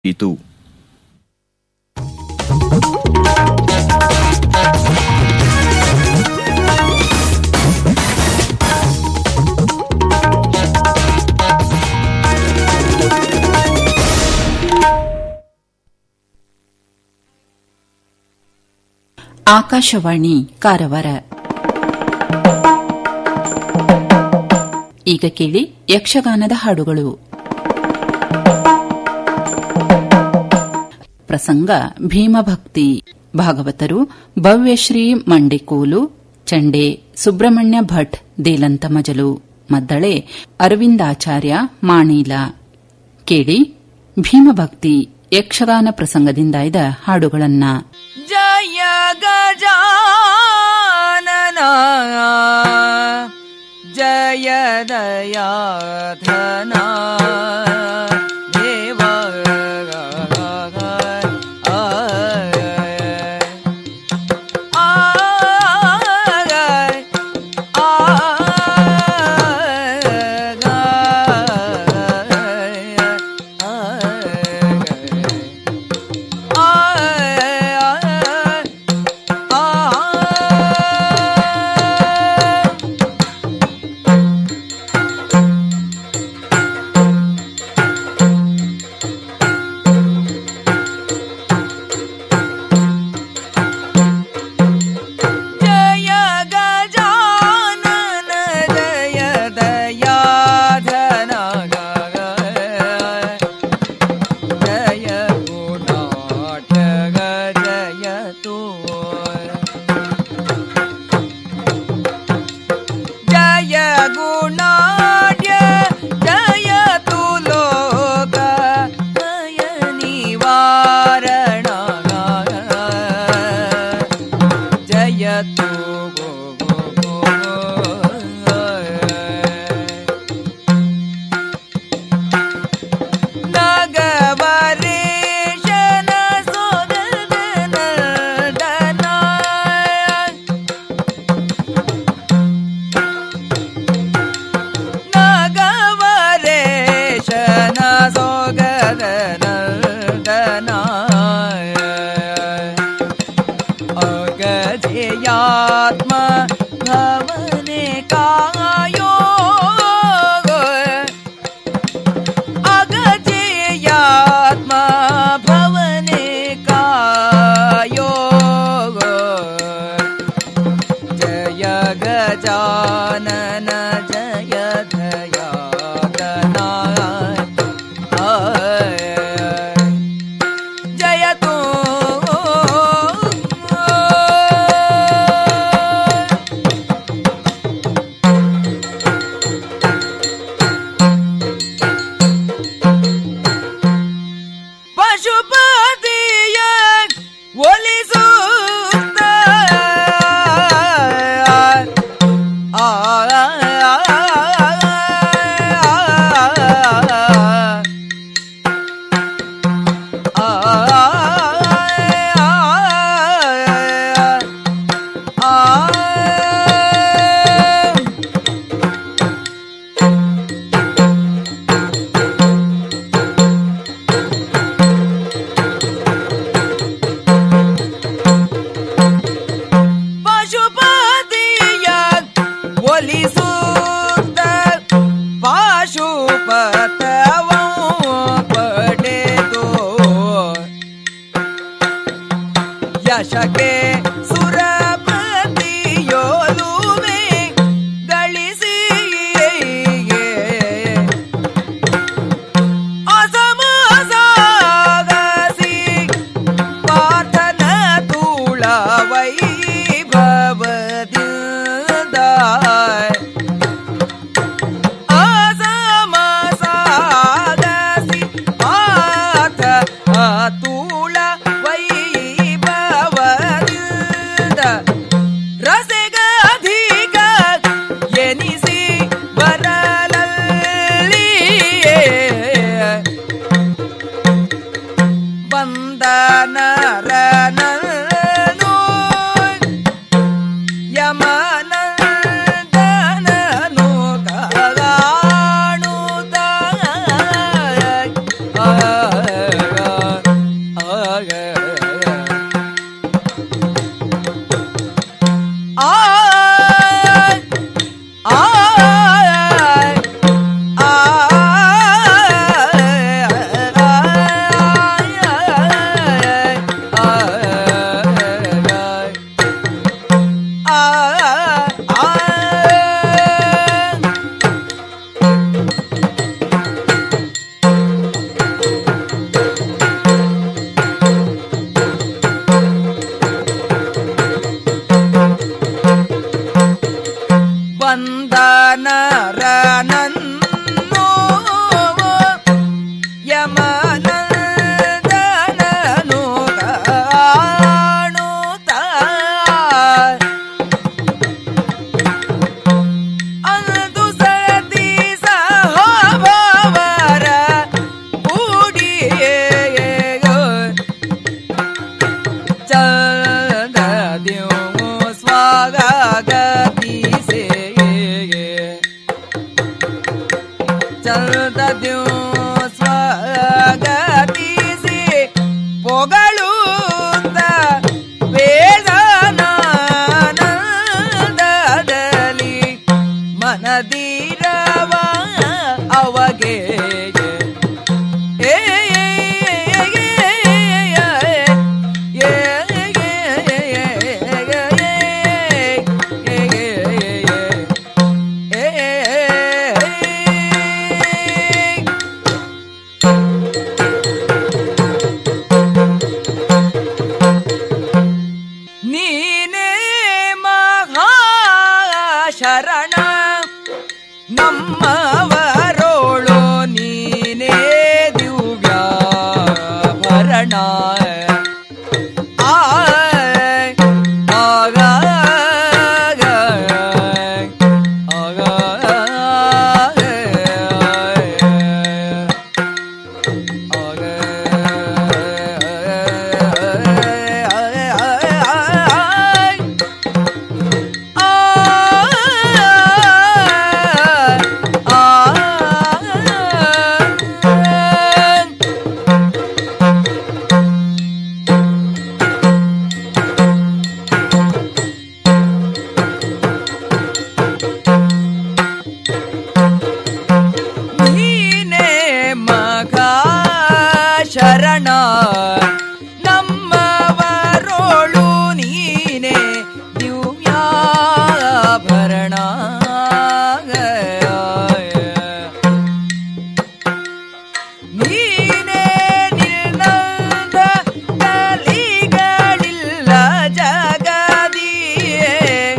ಇತು ಆಕಾಶವಾಣಿ ಕಾರವಾರ ಈಗ ಕೇಳಿ ಯಕ್ಷಗಾನದ ಹಾಡುಗಳು ಪ್ರಸಂಗ ಭೀಮಭಕ್ತಿ ಭಾಗವತರು ಭವ್ಯಶ್ರೀ ಮಂಡಿಕೋಲು ಚಂಡೆ ಸುಬ್ರಹ್ಮಣ್ಯ ಭಟ್ ದೇಲಂತ ಮಜಲು ಮದ್ದಳೆ ಅರವಿಂದಾಚಾರ್ಯ ಮಾಣೀಲ ಕೇಳಿ ಭೀಮಭಕ್ತಿ ಯಕ್ಷಗಾನ ಪ್ರಸಂಗದಿಂದಾಯ್ದ ಹಾಡುಗಳನ್ನ ಜಯ ಗಜಾನನ ಜಯ ದಯಾಧನ ದೇವ ಜಯ ಗಜಾನನ ಜಯ ದಯಾಧನ ಜಯ ಗುಣಾಠಗ ಜಯ ತೋ ಜಯ ಗುಣಾಢ್ಯ ಜಯ ತು ಲೋಕ ಜಯ ನಿವಾರಣ ಜಯ ತು ಗೋ ಗೋ ಗೋ ನಗವರೇಶನ ಸೋದರನ ದನ ನಗವರೇಶನ ಸೋಗದನ ದನ ಅಗಜಯಾತ್ಮ ಭವನೆ ಕಾಯೋ ಅಗಜಯಾತ್ಮ ಭವನೆ ಕಾಯೋ ಜಯ ಗಜಾನನ ಜಯ ದಯಾಗನ ಜಯ ತೋ ಪಶುಪತಿಯ ಒಲಿಸುತ್ತ ಆ ಪಶುಪತಿಯ ಒಲಿಸುತ್ತ ಪಾಶುಪತವ ಪಡೆದು ಯಶಕ್ಕೆ ಸುರಪತಿಯೋಲುವೆ ಗಳಿಸಿ ಅಸಮಸಾಗಸಿ ಪಾರ್ಥನ ತೂಳ ವೈಭವದಿಂದ ಅಸಮಸಾಗಸಿ ಪಾರ್ಥ ತೂಳ ವೈಭವದಿಂದ ರಸೆಗಧಿಕ ಎನಿಸಿ ಬರಲಲ್ಲಿಯೇ ಬಂದನರನನು ಯಮನಂದನನು ಕಾಣುತ್ತ ಶರಣ ಆಯ್ ಆಗ ನೀನೇ ಮಗ ಶರಣ ನಮ್ಮವರೋಳು ನೀನೇ ದಿವ್ಯಾಭರಣ ನೀನೇ ನಿನ್ನಂದ ಕಲಿಗಳಿಲ್ಲ ಜಗದಿಯೇ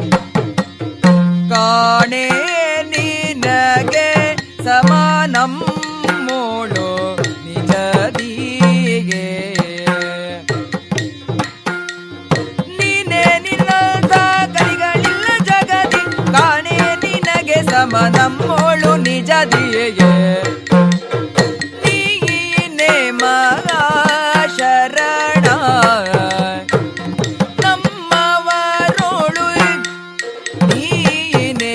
ಕಾಣೆ ನಿನಗೆ ಸಮಾನಂ ಮೋಳು ನಿಜದೀಗೆ ನೀನೇ ನಿನ್ನಂತ ಕಲಿಗಳಿಲ್ಲ ಜಗದಿ ಕಾಣೆ ನಿನಗೆ ಸಮಾನಂ ಮೋಳು ನಿಜದಿಯೇ ನೀನೇ ಮಗ ಶರಣ ನಮ್ಮವರೋಳು ನೀನೇ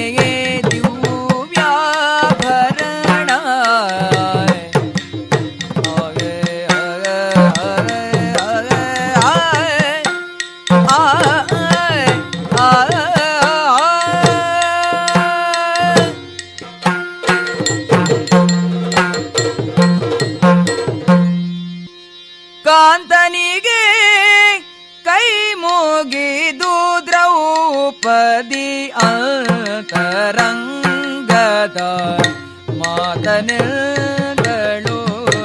ದಿವ್ಯಾಭರಣ ಆಗೆ ಆಗೆ ಆಗೆ ಆಗೆ ಆಗೆ ಆಗೆ ಕಾಂತನಿಗೆ ಕೈ ಮುಗಿದು ದ್ರೌಪದಿ ಅಂತರಂಗದ ಮಾತನೆಗಳು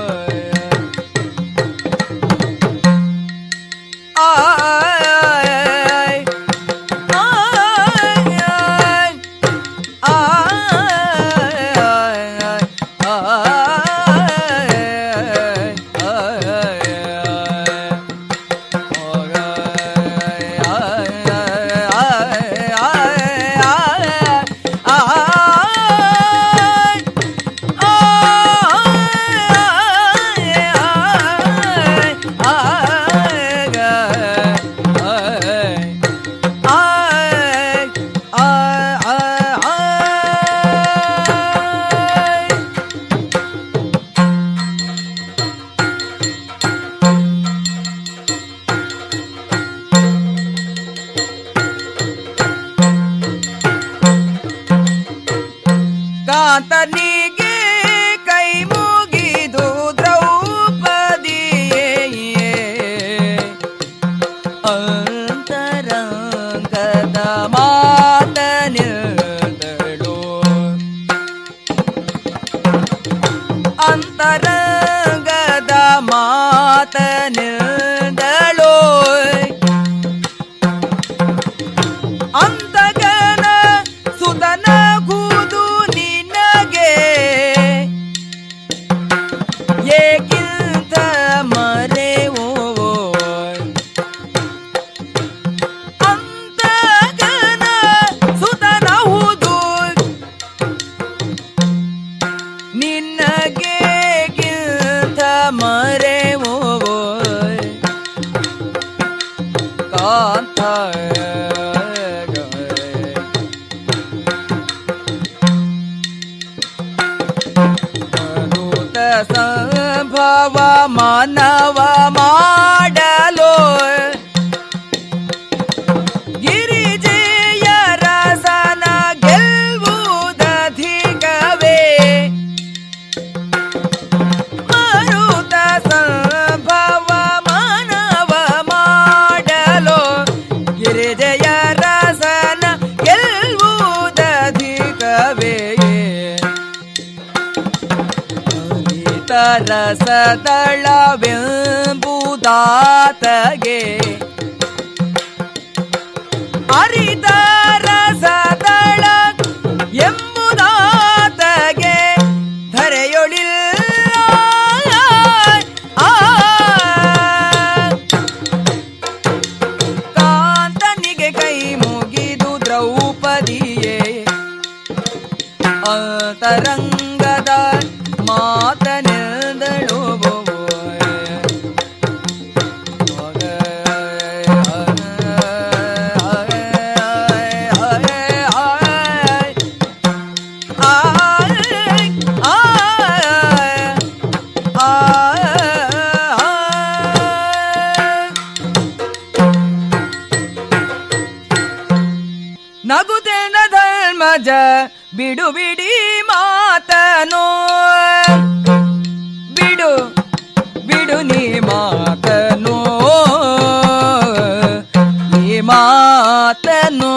ಆಯ್ ಆಯ್ ಕಾಂತನಿಗೆ ಕೈ ಮುಗಿದು ದ್ರೌಪದಿಯೇ ಅಂತರಂಗದ ಮಾತನಿದಳು ಅಂತರಂಗದ ಮಾತನಿದಳು ಅಂತಗನ ಸುತನ ಕೂದು ನಿನಗೆ ಏಕಿಂತ ಮರೆವೋ ಅಂತಗನ ಸುತನ ಹೂದು ನಿನಗೆ ಕಿಂತ ಮರೆವೋ ಕಾಂತ ಅನುತ ಸಂಭವ ಮಾನವ ಮಾಡಲು ಗಿರಿಜೆಯ ರಸನ ಗೆಲ್ವುದಧಿಕವೇ ಮರುತ ಸಂಭವ ಮಾನವ ಮಾಡಲು ಗಿರಿಜೆಯ ರಸನ ಗೆಲ್ವುದಧಿಕವೇ ರಸದಳವೆಂಬುದಾತಗೆ ಅರಿತ ರಸದಳ ಎಂಬುದಾತಗೆ ಧರೆಯೊಳಿಲ್ಲ ಆ ಧರ್ಮಜ ಬಿಡು ಬಿಡಿ ಮಾತನು ಬಿಡು ಬಿಡು ನೀ ಮಾತನು ಈ ಮಾತನು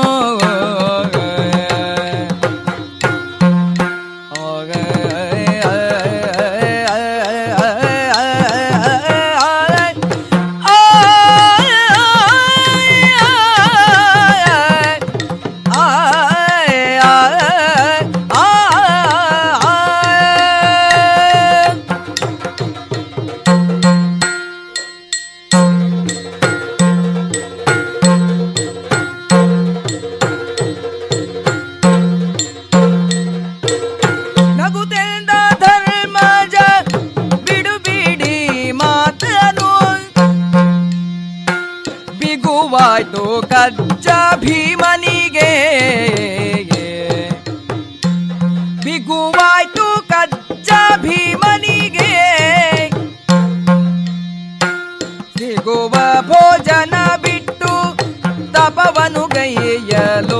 ನಗುತ್ತೆಂದ ಧರ್ಮಜ ಬಿಡು ಬಿಡಿ ಮಾತನು ಬಿಗುವಾಯ್ತು ಕಜ್ಜ ಭೀಮನಿಗೆ ಬಿಗುವಾಯ್ತು ಕಜ್ಜ ಭೀಮನಿಗೆ ಸಿಗುವ ಭೋಜನ ಬಿಟ್ಟು ತಪವನು ಗೈಯಲೋ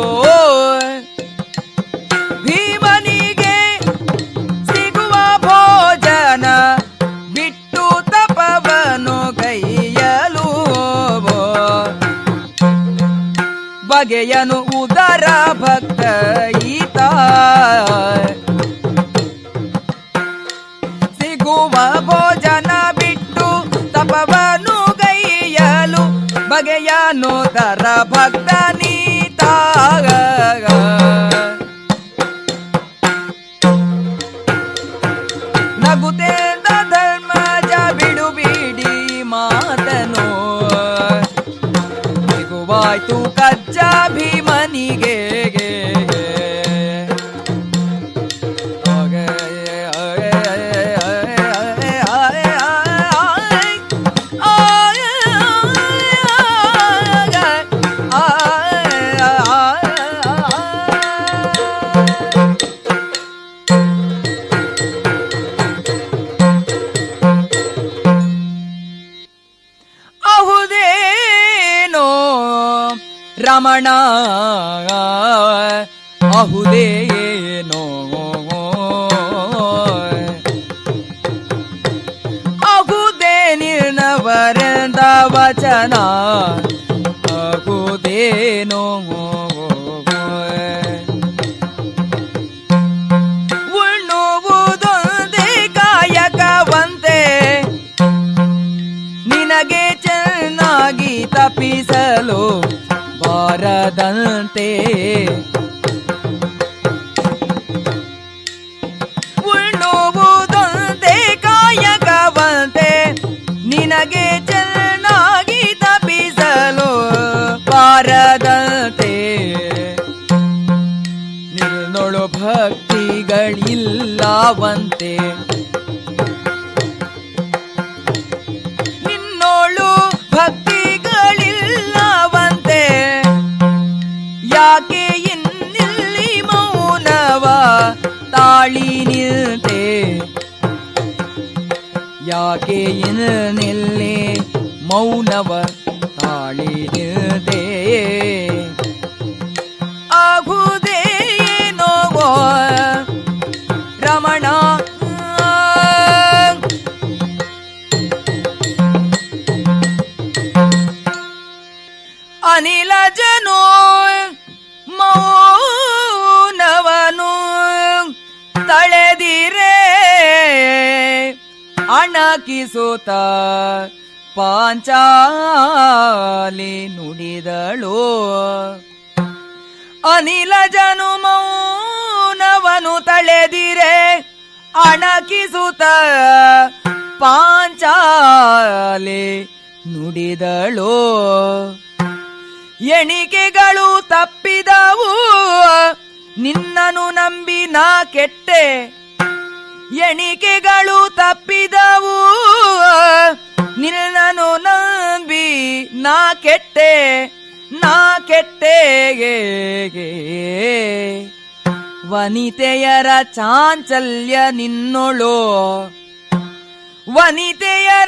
ಭೀಮನಿಗೆ ಸಿಗುವ ಭೋಜನ ಬಿಟ್ಟು ತಪವನು ಗೈಯಲು ಬಗೆಯನು ಉದರ ಭಕ್ತ ಈತ ಸಿಗುವ ಭೋಜನ ಬಿಟ್ಟು ತಪವನು ಗೈಯಲು ಬಗೆಯನು ದರ ಭಕ್ತ ನೀತ ನಗುತ್ತೇಂದ ಧರ್ಮಜ ಬಿಡು ಬಿಡಿ ಮಾತನು ಸಿಗುವಾಯ್ತು ಕಜ್ಜ ಭೀಮನಿಗೆ ಅಹುದೇನೋ ರಮಣ ಅಹುದೇನೋ ಅಹುದೇ ನಿರ್ಣವರಂದ ವಚನ ಅಹುದೇನೋ ಉಣ್ಣುವುದೊಂದೇ ಕಾಯಕವಂತೆ ನಿನಗೆ ಚೆನ್ನಾಗಿ ತಪ್ಪಿಸಲು ಬಾರದಂತೆ ಉಣ್ಣುವುದೊಂದೇ ಕಾಯಕವಂತೆ ನಿನಗೆ ಚೆನ್ನಾಗಿ ತಪ್ಪಿಸಲು ಬಾರದಂತೆ ನಿರ್ನೊಳು ಭಕ್ತಿಗಳಿಲ್ಲವಂತೆ ನಿನ್ನೋಳು ಭಕ್ತಿಗಳಿಲ್ಲವಂತೆ ಯಾಕೆ ಇನ್ನಿಲ್ಲಿ ಮೌನವ ತಾಳಿ ನಿಲ್ತೆ ಯಾಕೆ ಇನ್ನಿಲ್ಲಿ ಮೌನವ ತಾಳಿ ನಿಲ್ತೆ ಆಗುವುದೇನೋ ರಮಣ ಅನಿಲ ಜನೋ ಮೌನವನು ತಳೆದಿರೆ ಅಣಕಿಸುತ್ತ ಪಾಂಚಾಲಿ ನುಡಿದಳು ಅನಿಲ ಜನು ಮೌನವನು ತಳೆದಿರೆ ಅಣಕಿಸುತ್ತ ಪಾಂಚಾಲಿ ನುಡಿದಳು ಎಣಿಕೆಗಳು ತಪ್ಪಿದವು ನಿನ್ನನು ನಂಬಿ ನಾ ಕೆಟ್ಟೆ ಎಣಿಕೆಗಳು ತಪ್ಪಿದವು ನಿನ್ನನು ನಂಬಿ ನಾ ಕೆಟ್ಟೆ ನಾ ಕೆಟ್ಟೆ ವನಿತೆಯರ ಚಾಂಚಲ್ಯ ನಿನ್ನೊಳು ವನಿತೆಯರ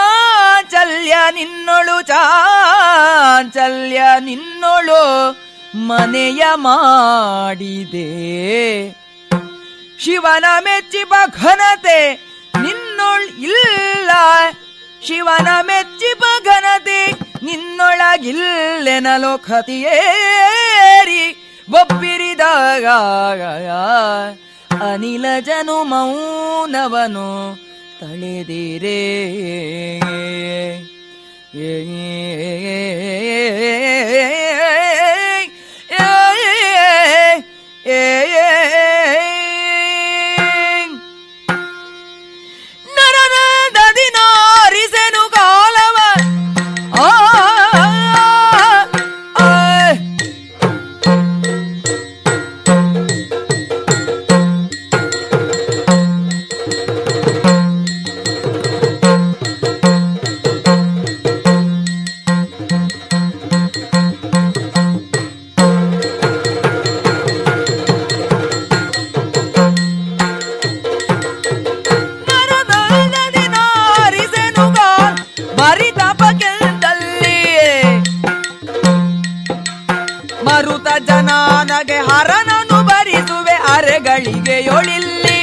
ಚಾಂಚಲ್ಯ ನಿನ್ನೊಳು ಚಾಂಚಲ್ಯ ನಿನ್ನೊಳು ಮನೆಯ ಮಾಡಿದೆ ಶಿವನ ಮೆಚ್ಚಿಬ ಘನತೆ ನಿನ್ನೊಳ್ ಇಲ್ಲ ಶಿವನ ಮೆಚ್ಚಿಬ ಘನತೆ ನಿನ್ನೊಳಗಿಲ್ಲೆನಲೋ ಖತಿಯೇರಿ ಒಬ್ಬಿರಿದಾಗ ಅನಿಲ ಜನು ಮೌನವನು ತಳೆದಿರೇ ನರನದಿನಾರಿಸೆನು ಕಾಲವ ಆ ಆ ನರನದಿನಾರಿಸೆನುಗ ಮರಿತಪಗೆಲ್ದಲ್ಲಿ ಮರುತ ಜನಾನಗೆ ಹರನನು ಭರಿಸುವೆ ಅರೆಗಳಿಗೆ ಯೊಳಿಲ್ಲಿ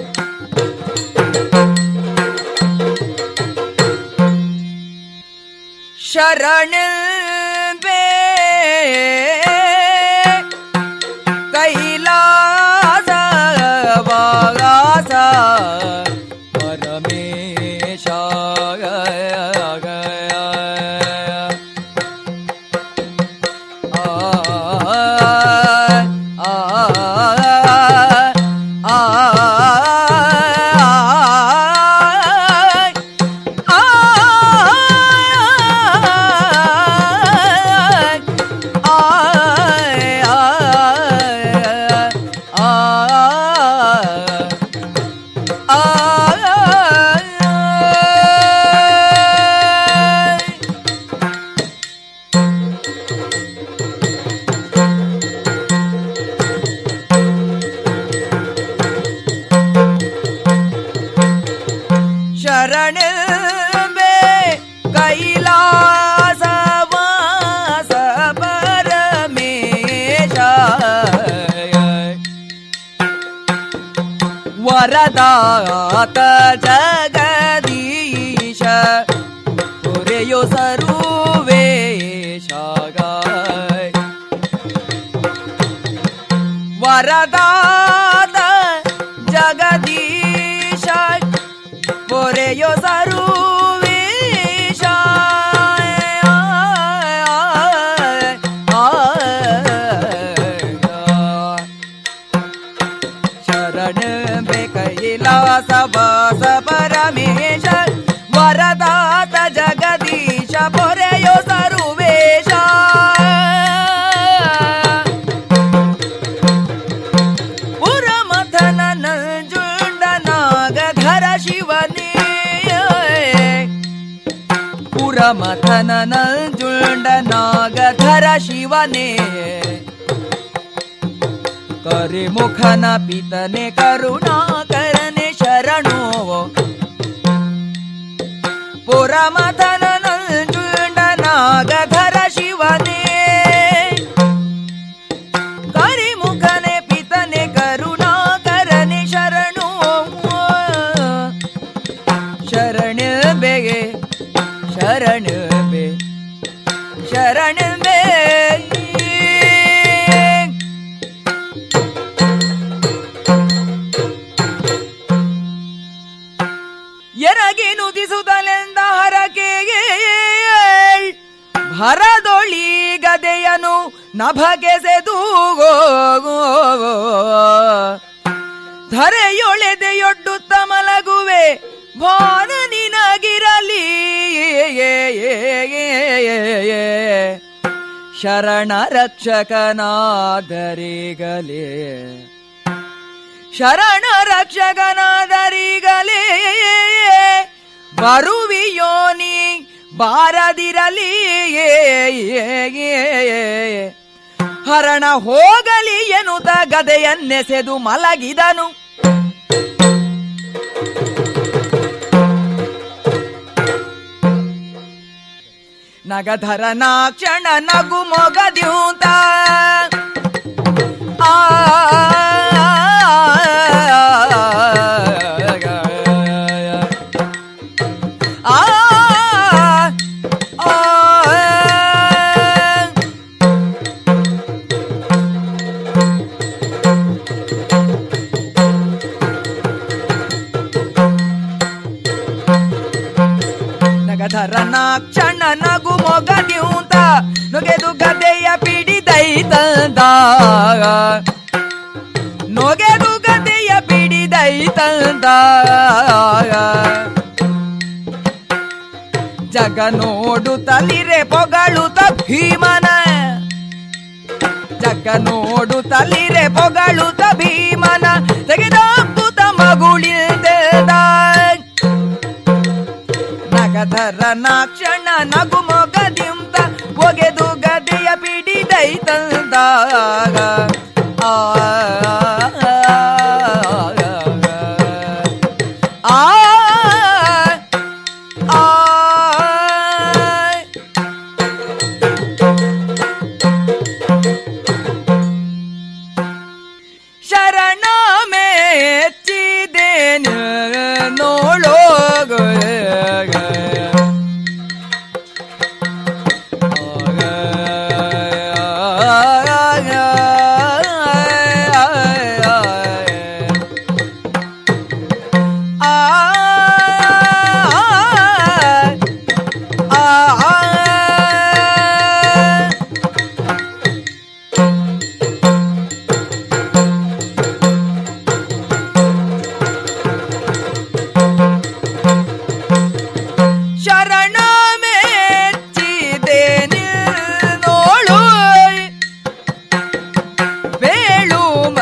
ಶರಣ ಬೇ ಕೈಲಾಸ ವಾಸ ಪರಮೇಶ ಶರಣ ಬೇ ಕೈಲಾಸ ವಾಸ ಪರಮೇಶ ವರದಾತ ಜಗದೀಶ ಪುರೆಯೋ ಸರ್ವೇಶ ವರದಾತ ಜಗದೀಶ ಪೊರೆಯೋ ಸರ್ವೇಶ ಶರಣ ಬೆ ಕೈಲಾಸ ವಾಸ ಪರಮೇಶ ವರದಾತ ಜಗದೀಶ ಪೊರೆಯೋ ಸರ್ವೇಶ ಪುರಮಥನ ನಂಜುಂಡ ನಾಗಧರ ಶಿವನೇ ಪುರಮಥನ ನಂಜುಂಡ ನಾಗಧರ ಶಿವನೇ ಕರಿಮುಖನ ಪಿತನೆ ಕರುಣಾಕರನೆ ಶರಣೋ ಪುರಮಥನ ನಂಜುಂಡ ನಾಗಧರ ಶಿವನೇ ಕರಿಮುಖನೆ ಪಿತನೆ ಕರುಣಾಕರನೆ ಶರಣು ಶರಣ ಬೇಗೆ ಶರಣ ಬೇ ಶರಣ ಬೇ ಎರಗಿ ನುದಿಸುತ್ತಲೆಂದ ಹರಕೆಗೆ ಭರದೊಳಿ ಗದೆಯನು ನಭಗೆಸೆದು ಧರೆಯೊಳೆದೆಯೊಡ್ಡುತ್ತ ಮಲಗುವೆ ಭಾನ ನಿನಗಿರಲಿ ಶರಣ ರಕ್ಷಕನಾದರಿಗಲೇ ಶರಣ ರಕ್ಷಕನಾದರಿಗಲೇ ಬರುವಿಯೋನಿ ಬಾರದಿರಲಿ ಹರಣ ಹೋಗಲಿ ಎನ್ನುತ್ತ ಗದೆಯನ್ನೆಸೆದು ಮಲಗಿದನು ನಗಧರ ನಾಕ್ಷಣ ನಗು ಮೊಗದ್ಯೂತ ಆ ಆ ಆ ನಗಧರ ನಾಕ್ಷಣ ನಗು ಮೊಗದ್ಯೂತ ನೊಗೆದು ಗದೆಯ ಪಿಡಿದೈತಂದ ನೊಗೆದು ಗದೆಯ ಪಿಡಿದೈತಂದ ಜಗ ನೋಡುತ್ತಲಿರೆ ಪೊಗಳುತ್ತ ಭೀಮನ ಜಗ ನೋಡುತ್ತಲಿರೆ ಪೊಗಳುತ್ತ ಭೀಮನ ತೆಗೆದಾಕುತ್ತ ಮಗುಳಿಲ್ದ ನಗಧರ ನಾಕ್ಷಣ ನಗು ಮೊಗದಿಂತ ಒಗೆದು ಗದೆಯ ಪಿಡಿದೈತಂದ ಆ ಆ ಆ ಶರಣ ಮೆಚ್ಚಿದೇನು ನೋಳೋಗ ಶರಣ ಮೆಚ್ಚಿದೆ ನೋಳು ಬೇಳು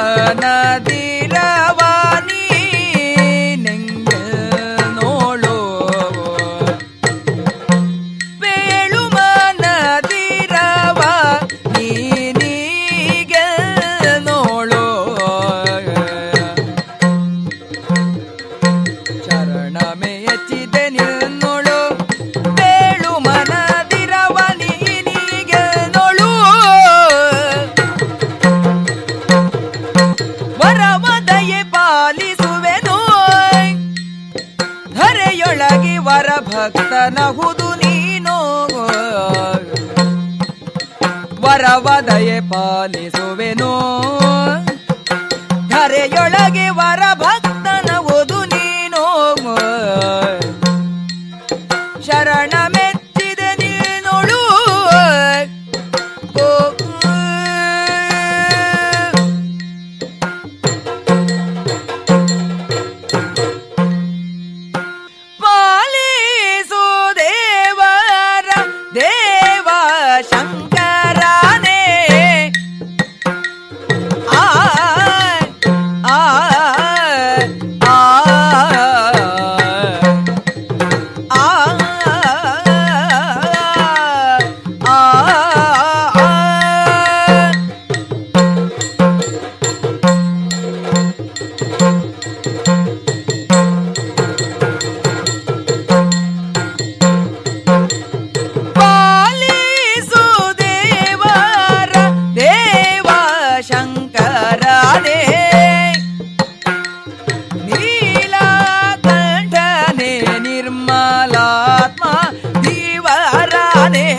ಮನದಿರವಾನಿ ನಿಂಗ ನೋಳು ಬೇಳು ಮನದಿರವ ನೀನೀಗ ನೋಳು ಶರಣ ಮೆಚ್ಚಿದೆ ನಿನ್ನೋಳು ಬೇಳು ಮನದಿರವ ನೀನಿಗೆ ನೋಳು ವರವದಯೆ ಪಾಲಿಸುವೆನು ಧರೆಯೊಳಗಿ ವರ ಭಕ್ತನಹುದು ನೀನು ವರವದಯೆ ಪಾಲಿಸುವೆನು ಧರೆಯೊಳಗೆ ವರ ಭಕ್ತನವುದು ನೀನು ಶರಣ ಮೆಚ್ಚಿದೆ ನೀನೊಳು ಓ, ಪಾಲಿಸು ದೇವರ ದೇವ ಶಂಕರನೇ ಆ ಆ ಆ ಆ ಆ ಪಾಲಿಸು ದೇವರ ದೇವ ಶಂಕರನೇ ನೀಲಕಂಠನೆ ನಿರ್ಮಲಾತ್ಮ ದೀವರನೇ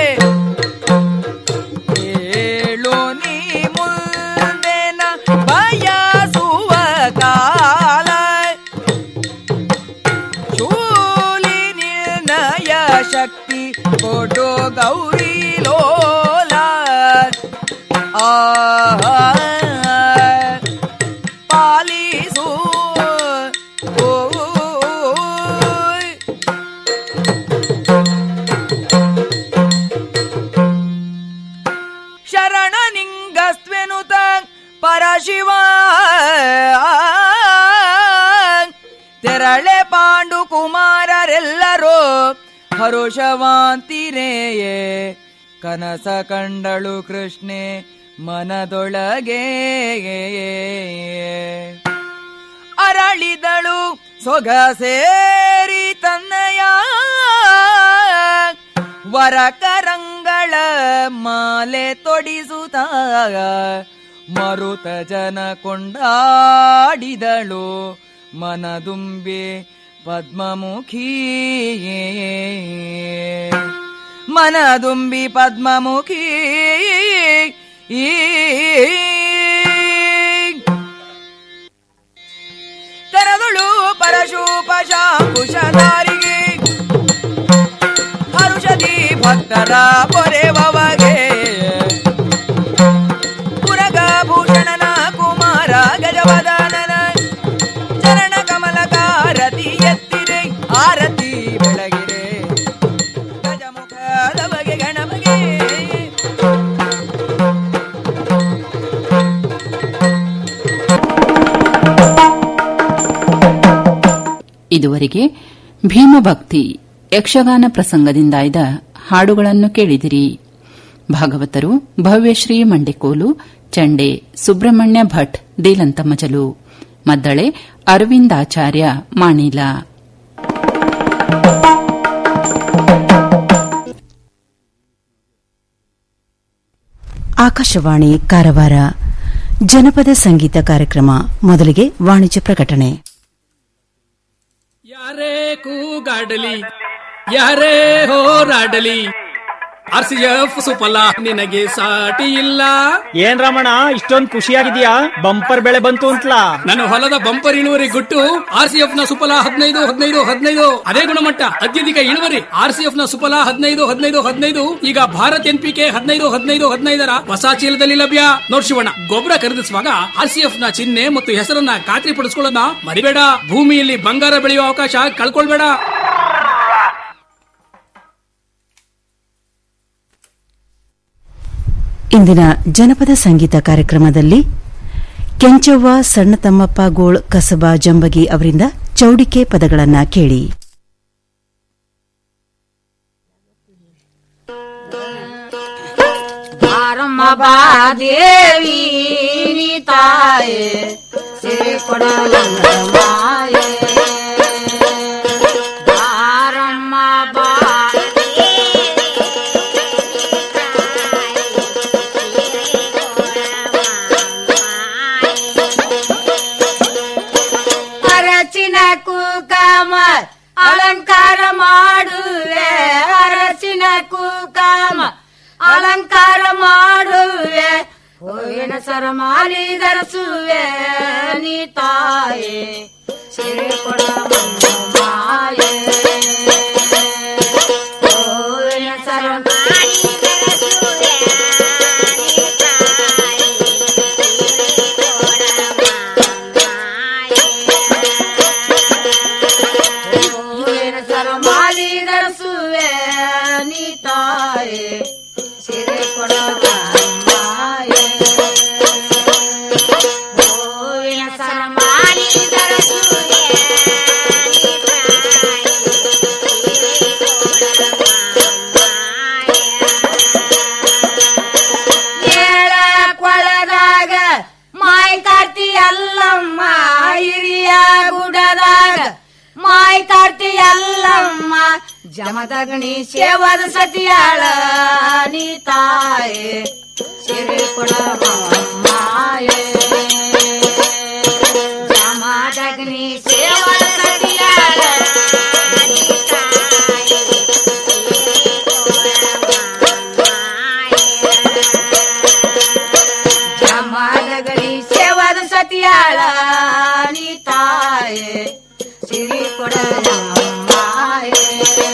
ಏಳು ನೀ ಮುಂದೆನ ಬಯಸುವ ಕಾಲ ಶೂಲಿ ನಿರ್ಣಯ ಶಕ್ತಿ ಕೊಡು ಗೌರಿ ಲೋಲ ಆ ಪಾಲಿಸು ಓ ಶರಣ ನಿಂಗಸ್ವೆನುತ ಪರಶಿವ ತೆರಳೆ ಪಾಂಡು ಕುಮಾರರೆಲ್ಲರೂ ಹರುಷವಾಂತಿರೇಯೇ ಕನಸ ಕಂಡಳು ಕೃಷ್ಣೆ ಮನದೊಳಗೆ ಅರಳಿದಳು ಸೊಗ ಸೇರಿ ತನ್ನಯ ವರಕರಂಗಳ ಮಾಲೆ ತೊಡಿಸುತ್ತ ಮರುತ ಜನ ಕೊಂಡಾಡಿದಳು ಮನದುಂಬಿ ಪದ್ಮಮುಖಿ ಮನದುಂಬಿ ಪದ್ಮಮುಖಿ ಈ ಕರದುಳು ಪರಶುಪಶಾಂಕುಶಧಾರಿಗೆ ಹರುಷದಿ ಭಕ್ತರ ಪೊರೆವಗೆ ಪುರಗಭೂಷಣನ ಕುಮಾರ ಗಜವದನನ ಚರಣ ಕಮಲಕಾರತಿ ಎತ್ತಿರೆ ಆರತಿ ಬೆಳಗಿರೆ ಗಜಮುಖದ ಬಗೆ ಗಣಮಗೆ ಇದುವರೆಗೆ ಭೀಮಭಕ್ತಿ ಯಕ್ಷಗಾನ ಪ್ರಸಂಗದಿಂದಾಯ್ದ ಹಾಡುಗಳನ್ನು ಕೇಳಿದಿರಿ ಭಾಗವತರು ಭವ್ಯಶ್ರೀ ಮಂಡೆಕೋಲು ಚಂಡೆ ಸುಬ್ರಹ್ಮಣ್ಯ ಭಟ್ ದೇಲಂತಮಜಲು ಮದ್ದಳೆ ಅರವಿಂದಾಚಾರ್ಯ ಮಾಣಿಲ ಆಕಾಶವಾಣಿ ಕಾರವಾರ ಜನಪದ ಸಂಗೀತ ಕಾರ್ಯಕ್ರಮ ಮೊದಲಿಗೆ ವಾಣಿಜ್ಯ ಪ್ರಕಟಣೆ ಯಾರೇ ಕೂಗಾಡಲಿ ಯಾರೇ ಹೋರಾಡಲಿ ಆರ್ ಸಿ ಎಫ್ ಸುಫಲ ನಿನಗೆ ಸಾಟಿ ಇಲ್ಲ ಏನ್ ರಮಣ ಇಷ್ಟೊಂದ್ ಖುಷಿಯಾಗಿದ್ಯಾ ಬಂಪರ್ ಬೆಳೆ ಬಂತು ಅಂತಲಾ ನನ್ನ ಹೊಲದ ಬಂಪರ್ ಇಳುವರಿ ಗುಟ್ಟು ಆರ್ ಸಿ ಎಫ್ ನ ಸುಫಲ ಹದಿನೈದು ಹದಿನೈದು ಹದಿನೈದು ಅದೇ ಗುಣಮಟ್ಟ ಅತ್ಯಧಿಕ ಇಳುವರಿ ಆರ್ ಸಿ ಎಫ್ ನ ಸುಫಲ ಹದಿನೈದು ಹದಿನೈದು ಹದಿನೈದು ಈಗ ಭಾರತ್ ಎನ್ ಪಿ ಕೆ ಹದಿನೈದು ಹದಿನೈದು ಹದಿನೈದರ ಹೊಸ ಚೀಲದಲ್ಲಿ ಲಭ್ಯ ನೋಡ್ ಶಿವಣ್ಣ ಗೊಬ್ಬರ ಖರೀದಿಸುವಾಗ ಆರ್ ಸಿ ಎಫ್ ನ ಚಿಹ್ನೆ ಮತ್ತು ಹೆಸರನ್ನ ಖಾತ್ರಿ ಪಡಿಸ್ಕೊಳ್ಳೋದನ್ನ ಮರಿಬೇಡ ಭೂಮಿಯಲ್ಲಿ ಬಂಗಾರ ಬೆಳೆಯುವ ಅವಕಾಶ ಕಳ್ಕೊಳ್ಬೇಡ ಇಂದಿನ ಜನಪದ ಸಂಗೀತ ಕಾರ್ಯಕ್ರಮದಲ್ಲಿ ಕೆಂಚವ್ವ ಸಣ್ಣ ತಮ್ಮಪ್ಪ ಗೋಳ್ ಕಸಬಾ ಜಂಬಗಿ ಅವರಿಂದ ಚೌಡಿಕೆ ಪದಗಳನ್ನ ಕೇಳಿ ಬಾರಮ್ಮ ಬಾ ದೇವಿ ನೀ ತಾಯೆ ಸಿರಿ ಕೊಡಲಂಗ ಮಾಯೆ ಬಾರಮ್ಮ ಬಾ ಅರಚಿನ ಕುಕಮ ಅಲಂಕಾರ ಮಾಡುವೆ ಅರಚಿನ ಕುಕಮ ಅಲಂಕಾರ ಮಾಡುವೆ ಹೂವಿನ ಸರಮಾಲಿ ಧರಿಸುವೆ ನೀ ತಾಯೆ ಸಿರಿ ಕೊಡ ಮಾಯೆ ಹೂವಿನ ಸರಮಾಲಿ ಧರಿಸುವೆ ನೀ ತಾಯೆ ಹೂವಿನ ಸರಮಾಲಿ ಧರಿಸುವೆ ನೀ ತಾಯೆ ಸಿರೆ ಕೊಡದ ಮಾಯೆ ಹೂವಿನ ಸರಮಾಲಿ ಧರಿಸುವೆ ನೀ ತಾಯೆ ಸಿರೆ ಕೊಡದ ಏಳ ಕೊಳದಾಗ ಮಾಯ್ ಕಾರ್ತಿ ಅಲ್ಲಮ್ಮ ಹಿರಿಯ ಗುಡದಾಗ ಮಾಯ್ ಕಾರ್ತಿ ಅಲ್ಲಮ್ಮ ಜಮದಗಣಿ ಸೇವದ ಸತಿಯಾಳ ನೀ ತಾಯೆ ಸಿರಿ ಕೊಡವ ಮಾಯೆ ಜಮದಗಣಿ ಸೇವದ ಸತಿಯಾಳ ನೀ ತಾಯೆ ಜಮದಗಣಿ ಸೇವದ ಸತಿಯಾಳ ನೀ ತಾಯೆ ಸಿರಿ ಕೊಡಲ ಮಾಯೆ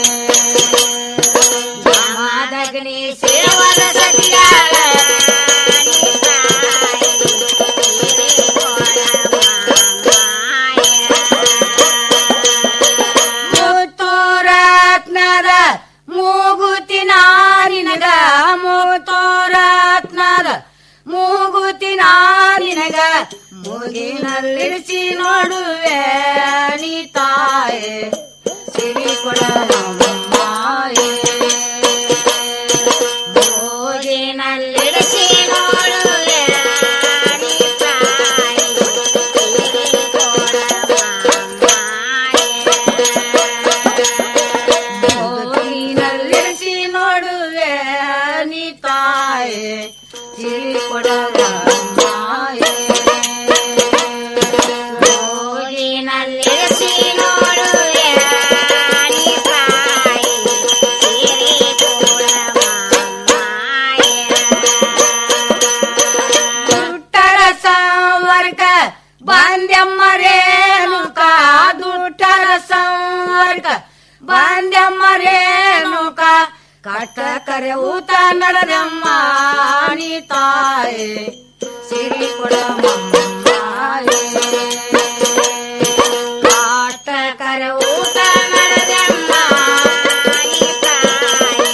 ಜಮದಗಣಿ ಸೇವದ ಸತಿಯಾಳ ನೀ ತಾಯೆ ಸಿರಿ ಕೊಡಲ ಮಾಯೆ ಮುತ್ತೋರತ್ನದ ಮೂಗುತಿನ ನಿನಗ ಮುತ್ತೋರತ್ನದ ಮೂಗುತಿನ ನಿನಗ ಮೂಗಿನಲ್ಲಿರಿಸಿ ನೋಡುವೆ ನೀ ತಾಯೆ ಸಿರಿ ಕೊಡಲ ಮಾಯೆ ಮೂಗಿನಲ್ಲಿರಿಸಿ ನೋಡುವೆ ನೀ ತಾಯೆ ಸಿರಿ ಕೊಡಲ ಮಾಯೆ ನೀನಲ್ಲಿರಿಸಿ ನೋಡ ಮೂಗಿನಲ್ಲಿರಿಸಿ ನೋಡು ಯಾರಿ ತಾಯಿ ಸಿರಿ ದುಟ್ಟರ ಸಂವರ್ಗ ಬಾಂದ್ಯಮ್ಮ ರೇಣುಕ ದುಟ್ಟರ ಸಂವರ್ಗ ಬಾಂದ್ಯಮ್ಮ ರೇಣುಕ ಕಟ ಕರೆ ಊತ ನಡೆದಮ್ಮ ನೀ ತಾಯಿ ಸಿರಿ ಕೊಡಮಮ್ಮಾಯೇ ಕಾಟ ಕರೆ ಊಟ ನಡೆದಮ್ಮ ನೀ ತಾಯಿ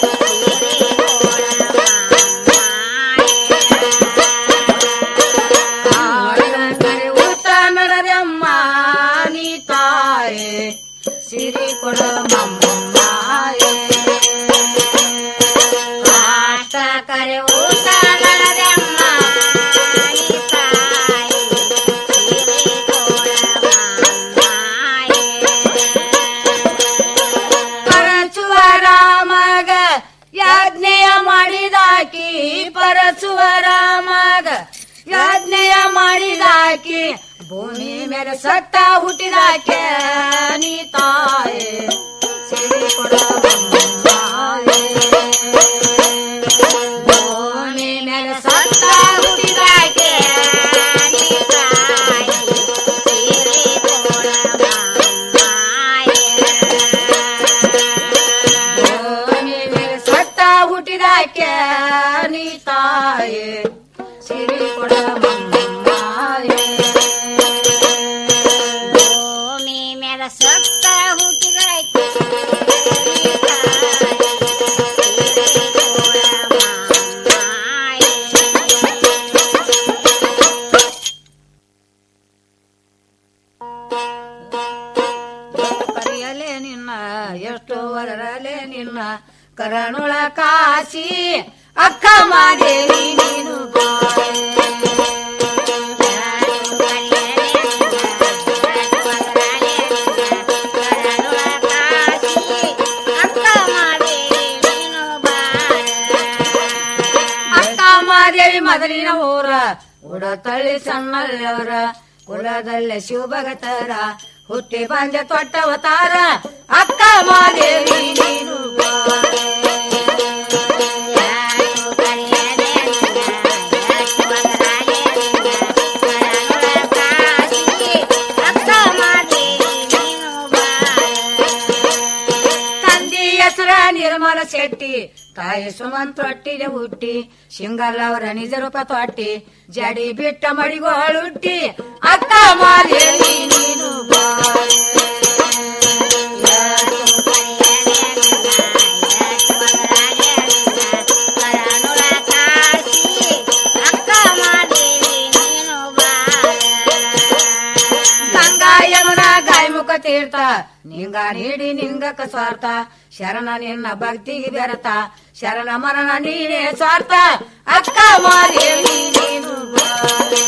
ಕರೆ ಊಟ ನಡೆದಮ್ಮ ನೀ ತಾಯಿ ಸಿರಿ ಕೊಡಮಮ್ಮಾಯೇ ಕಾಟ ಕರೆ ಊಟ ನಡೆದಮ್ಮ ನೀ ತಾಯಿ ಸಿರಿ ಪರಚುವ ರಾಮಗ ಯಜ್ಞೆಯ ಮಾಡಿದಾಕಿ ಪರಚುವ ರಾಮಗ ಯಜ್ಞೆಯ ಮಾಡಿದಾಕಿ ಭೂಮಿ ಮೇಲೆ ಸತ್ತ ಹುಟ್ಟಿದಾಕೆ ನೀ ತಾಯೇ ಸಿರಿ ಕೊಡಬಮ್ಮಾಯೇ. ಭೂಮಿ ಮೇಲೆ ಸತ್ತ ಹುಟ್ಟಿದಾಕೆ ನೀ ತಾಯಿ ಸಿರಿ ಭೂಮಿ ಮೇಲೆ ಸತ್ತ ಹುಟ್ಟಿದಾಕೆ ನೀ ತಾಯೇ ಸಿರಿ ಕೊಡಬಮ್ಮಾಯೇ. ಭೂಮಿ ಮೇಲೆ ಸತ್ತ ಹುಟ್ಟಿದಾಕೆ ನೀ ತಾಯಿ ಸಿರಿ ಕೊಡಬಮ್ಮಾಯೇ. ಕರೆಯಲೆ ನಿನ್ನ ಎಷ್ಟು ವರರಲೆ ನಿನ್ನ ಕರಣುಳ ಕಾಶಿ ಅಕ್ಕ ಮಾದೇವಿ ನೀನು ಬಾರೆ. ಅಕ್ಕ ಮಾದೇವಿ ಮೊದಲಿನ ಊರ ಉಡತಳ್ಳಿ ಸಣ್ಣಲ್ಲವರ ಕುಲದಲ್ಲೇ ಶಿವಭಗತರ ಹುಟ್ಟಿ ಬಂದ ತೊಟ್ಟವತಾರ ಅಕ್ಕ ಮಾದೇವಿ ನೀನು ಬಾರೆ. ತಂದೆ ಹೆಸರ ನಿರ್ಮಲ ಶೆಟ್ಟಿ ತಾಯಿ ಸುಮಂತ್ ತೊಟ್ಟಿಗೆ ಹುಟ್ಟಿ ಶಿಂಗಲ್ಲವರ ನಿಜ ರೂಪ ತೊಟ್ಟಿ ಜಡಿ ಬಿಟ್ಟ ಮಡಿಗೋಳುಟ್ಟಿ ಅಕ್ಕ ಮಾದೇವಿ ನೀನು ಬಾರೆ. ಗಂಗಾ ಯಮುನ ಗಾಯಮುಖ ತೀರ್ಥ ನಿಂಗ ನೀಡಿ ನಿಂಗಕ ಸ್ವಾರ್ಥ ಶರಣ ನಿನ್ನ ಭಕ್ತಿಗೆ ಬೆರತ ಶರಣ ಮರಣ ನೀನೇ ಸ್ವಾರ್ಥ ಅಕ್ಕ ಮಾದೇವಿ ನೀನು ಬಾರೆ.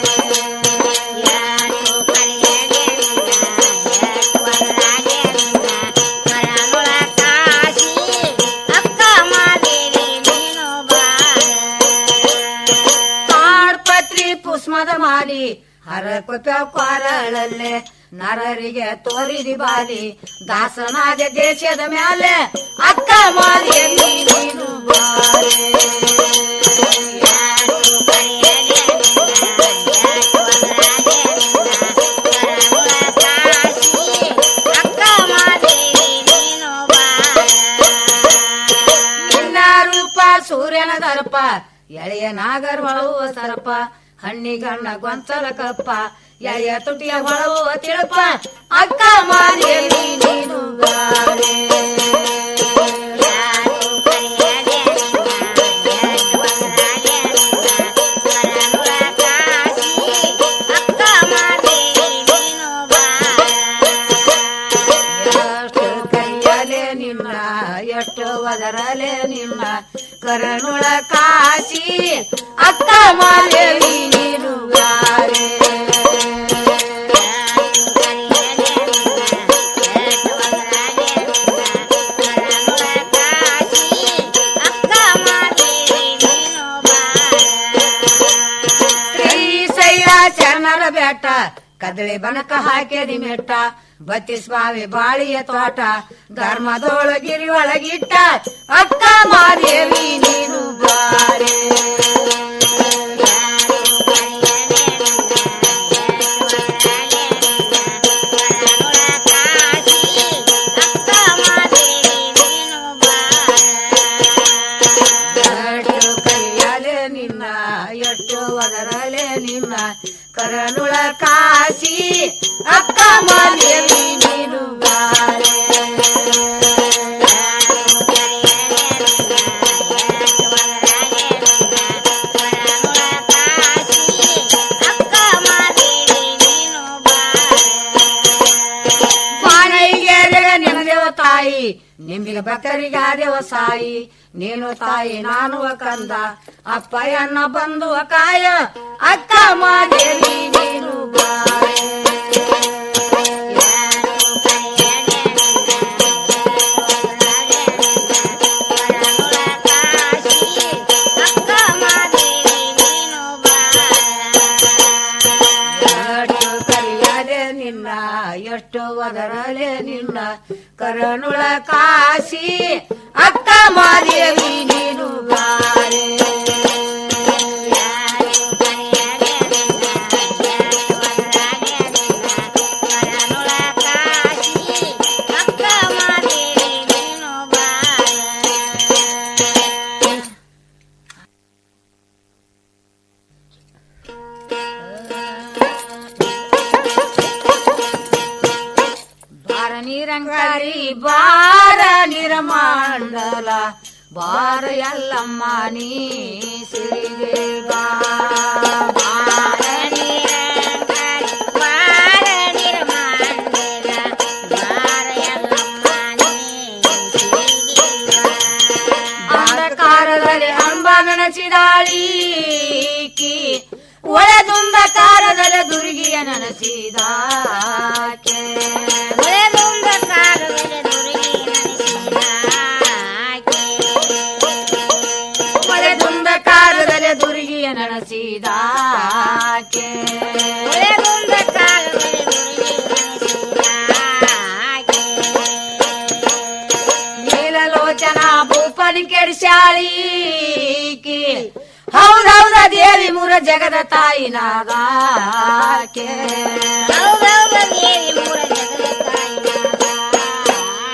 ತಾಡ್ಪತ್ರಿ ಪುಷ್ಮದ ಮಾಲಿ ಹರಕೊಪ್ಪ ಕೊರಳಲ್ಲೇ ನರರಿಗೆ ತೋರಿದಿ ಬಾಲಿ ದಾಸನಾದ ದೇಶದ ಮ್ಯಾಲೆ ಅಕ್ಕ ಮಾದೇವಿ ನೀನು ಬಾರೆ. ನಿನ್ನ ರೂಪ ಸೂರ್ಯನ ದರ್ಪ ಎಳೆಯ ನಾಗರ ಹೊಳವುವ ಸರ್ಪ ಹಣ್ಣಿಗಣ್ಣ ಗೊಂಚಲ ಕಪ್ಪ ಎಳೆಯ ತುಟಿಯ ಹೊಳವುವ ತಿಳಪ ಅಕ್ಕ ಮಾದೇವಿ ನೀನು ಬಾರೆ. ಎಷ್ಟು ಕೈಯಲೆ ನಿನ್ನ ಎಷ್ಟು ಒದರಲೆ ನಿನ್ನ ಕರನುಳ ಕಾಶಿ ಅಕ್ಕ ಮಾದೇವಿ ನೀನು ಬಾರೆ. ಕದಳಿ ಬನಕ ಹಾಕ್ಯದಿ ಮೆಟ್ಟ ಬತ್ತಿ ಸ್ವಾಮಿ ಬಾಳಿಯ ತೋಟ ಧರ್ಮದೊಳಗಿರಿ ಒಳಗಿಟ್ಟ ಅಕ್ಕ ಮಾದೇವಿ ನೀನು ಬಾರೆ ಎಷ್ಟು ಕೈಯಲೆ ನಿನ್ನ ಎಷ್ಟು ಒದರಲೆ ನಿನ್ನ ಕರನುಳ ಕಾಸಿ ಅಕ್ಕ ಮಾದೇವಿ ನೀನು ಬಾರೆ ಬಾಣೈಗೆ ನಿಮ್ಮದೇವ ತಾಯಿ ನಿಂಬಿಗೆ ಬಕರಿಗೆ ಆದೇವ ಸಾಯಿ ನೀನು ತಾಯಿ ನಾನು ಕಂದ ಅಪ್ಪಯ್ಯನ್ನ ಬಂದು ಕಾಯ ಅಕ್ಕ ಮಾದೇವಿ ನೀನು ಬಾರೆ ಎಷ್ಟು ಕರಿಯಲೆ ನಿನ್ನ ಎಷ್ಟು ಒದರಲೆ ನಿನ್ನ ಕರನುಳ ಕಾಸಿ ಅಕ್ಕ ಮಾದೇವಿ ನೀನು ಬಾರೆ ಬಾರ ನೀರಂಗಾರಿ ಬಾರ ನಿರಮಾಂಡಲ ಬಾರ ಎಲ್ಲಮ್ಮ ನೀ ಸಿರಿಗೆ ಬಾ. ಬಾರ ನೀರಂಗಾರಿ, ಬಾರ ನಿರಮಾಂಡಲ, ಬಾರ ಎಲ್ಲಮ್ಮ ನೀ ಸಿರಿಗೆ ಬಾ. ಅಂಧಕಾರದಲ್ಲಿ ಅಂಬ ನೆನಸಿದಾಳೀಕಿ ಒಳದುಂಬಕಾರದಲ್ಲಿ ದುರ್ಗಿಯ ನೆನಸಿದಾಕೆ ಒಳದುಂಬಕಾರದಲ್ಲಿ ಒಳದುಂಬಕಾರದಲ್ಲಿ ದುರ್ಗಿಯ ನೆನಸಿದಾಕೆ ನೀಲಲೋಚನ ಭೂಪನಿ ಕೆಡಿಸ್ಯಾಳೀಕಿ ಹೌದೌದ ದೇವಿ ಮುರ ಜಗದ ತಾಯಿ ನಾಗಾಕೆ ಹೌದೌದ ದೇವಿ ಮುರ